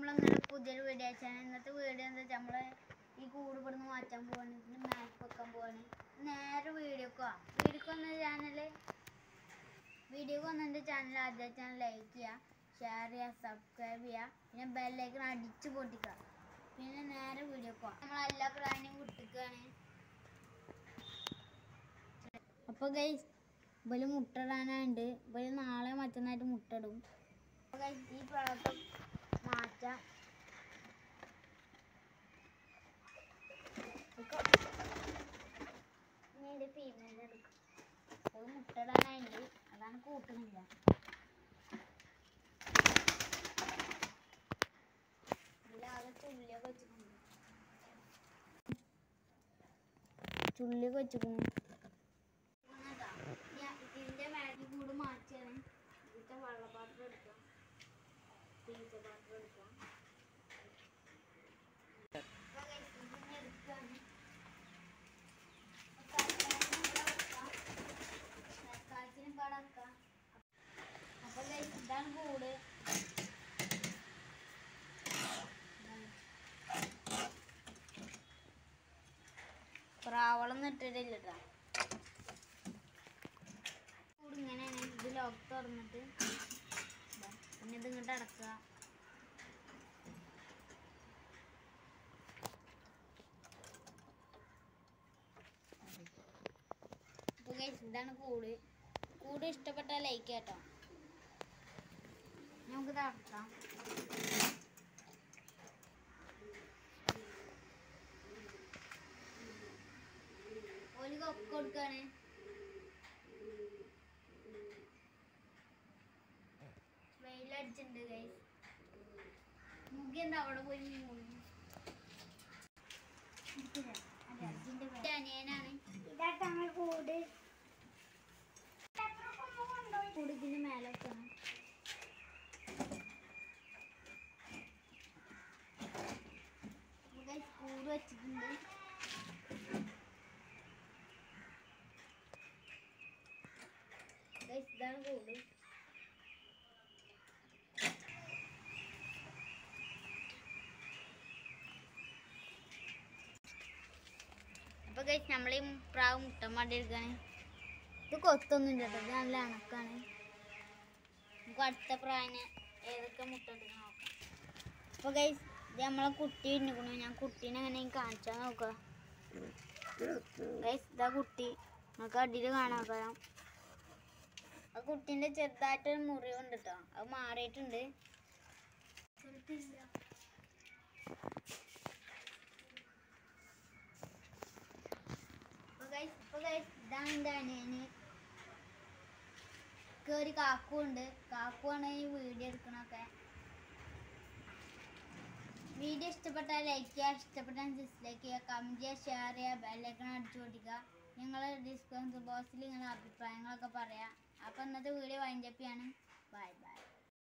നമ്മളിങ്ങനെ പുതിയൊരു വീഡിയോ അയച്ചാണ് ഇന്നത്തെ വീഡിയോ എന്താ വെച്ചാൽ നമ്മള് ഈ കൂട് ഇവിടുന്ന് മാറ്റാൻ പോവാണ് ഇതിന് മാപ്പ് വെക്കാൻ പോവാണ് നേരെ വീഡിയോക്കോ വീഡിയോക്ക് വന്ന ചാനല് വീഡിയോക്ക് വന്ന എൻ്റെ ചാനൽ ആദ്യമായിട്ടാണ് ലൈക്ക് ചെയ്യുക ഷെയർ ചെയ്യുക സബ്സ്ക്രൈബ് ചെയ്യുക പിന്നെ ബെല്ലൈക്കൺ അടിച്ച് പൊട്ടിക്കുക പിന്നെ നേരെ വീഡിയോക്കോ നമ്മളെല്ലാ പ്രാണിയും കുട്ടിക്കാണ് അപ്പോൾ ഗൈസ് ഇവല് മുട്ടയിടാനുണ്ട് ഇവല് നാളെ മറ്റന്നായിട്ട് മുട്ടയിടും അപ്പോൾ guys, ഈ പ്രാവശ്യം മാറ്റാം ഇപ്പൊ ഇനി ഇതിന്റെ female എടുക്കാം അത് മുട്ടയിടാനായിട്ട് അതാണ് കൂട്ടുന്നില്ല ഇതിലാകെ ചുള്ളിയൊക്കെ വെച്ചിട്ടുണ്ട് ചുള്ളിയൊക്കെ വെച്ചിട്ടുണ്ട് ഇങ്ങനെട്ടാ. ഞാൻ ഇതിന്റെ മേലെ കൂട് മാറ്റിയാണ് ഇതിന്റെ വെള്ളപ്പാത്രം എടുക്കാം തീറ്റ പാത്രം എടുക്കാം അപ്പൊ guys, ഇതിങ്ങനെ എടുക്കാണ്. അപ്പൊ തൽക്കാലത്തിന് ഇവിടെ വെക്കാം. തൽക്കാലത്തിന് ഇവിടെ വെക്കാം. അപ്പൊ guys, ഇതാണ് കൂട് ഇതാണ്. പ്രാവളൊന്നും ഇട്ടിട്ടില്ല കേട്ടോ കൂട് ഇങ്ങനെയാണ് ഇത് ലോക്ക് തുറന്നിട്ട് ഇതാ. പിന്നെ ഇത് ഇങ്ങോട്ട് അടക്കുക അപ്പൊ guys, ഇതാണ് കൂട് കൂട് ഇഷ്ടപ്പെട്ട ലൈക്ക് കേട്ടോ നമുക്ക് ഇത് അടക്കാം ഒരു കൊക്ക കൊടുക്കാണ് വെയിലടിച്ചിട്ടുണ്ട് ഗൈസ് മുഖി എന്താ അവിടെ പോയി മൂന്ന് അനിയനാണ് ഇതാട്ടാണ് കൂട് കുടുക്കിന് മേലെ വെക്കണം ഗൈസ് കൂട് വെച്ചിട്ടുണ്ട് ഗൈസ് ഇതാണ് കൂട് അപ്പൊ ഗൈസ് നമ്മൾ ഈ പ്രാവ് മുട്ടൻ വേണ്ടി എടുക്കാണ് ഇത് കൊത്തൊന്നും ഇല്ല കേട്ടോ ഇത് നല്ല അണക്കാണ് നമുക്ക് അടുത്ത പ്രാവിന് ഏതൊക്കെ മുട്ട എടുക്കണം നോക്കാം അപ്പൊ ഗൈസ് ഇത് നമ്മളെ കുട്ടി ഇരിക്കണു ഞാൻ കുട്ടീനെ അങ്ങനെ കാണിച്ചാൽ നോക്കാം ഗൈസ് ഇതാ കുട്ടി നമുക്ക് അടിയിൽ കാണാൻ നോക്കാം ആ കുട്ടീൻ്റെ ചെറുതായിട്ടൊരു മുറിവുണ്ട് കേട്ടോ അത് മാറിയിട്ടുണ്ട് അപ്പൊ guys, ഇപ്പൊ guys, ഇതാണ് എൻ്റെ അനിയന് ഒക്കെ ഒരു കാക്കു ഉണ്ട് കാക്കുവാണ് ഈ വീഡിയോ എടുക്കണൊക്കെ വീഡിയോ ഇഷ്ടപ്പെട്ടാൽ ലൈക്ക് ചെയ്യുക ഇഷ്ടപ്പെട്ടാൽ ഡിസ്ലൈക്ക് ചെയ്യുക കമൻറ്റ് ചെയ്യുക ഷെയർ ചെയ്യുക ബെല്ലൈക്കൺ അടിച്ചു കൊടുക്കുക നിങ്ങൾ ഡിസ്കൗണ്ട് ബോക്സിൽ നിങ്ങളുടെ അഭിപ്രായങ്ങളൊക്കെ പറയാം അപ്പോൾ ഇന്നത്തെ വീഡിയോ വൈൻഡപ്പ് ചെയ്യാണ് ബൈ ബൈ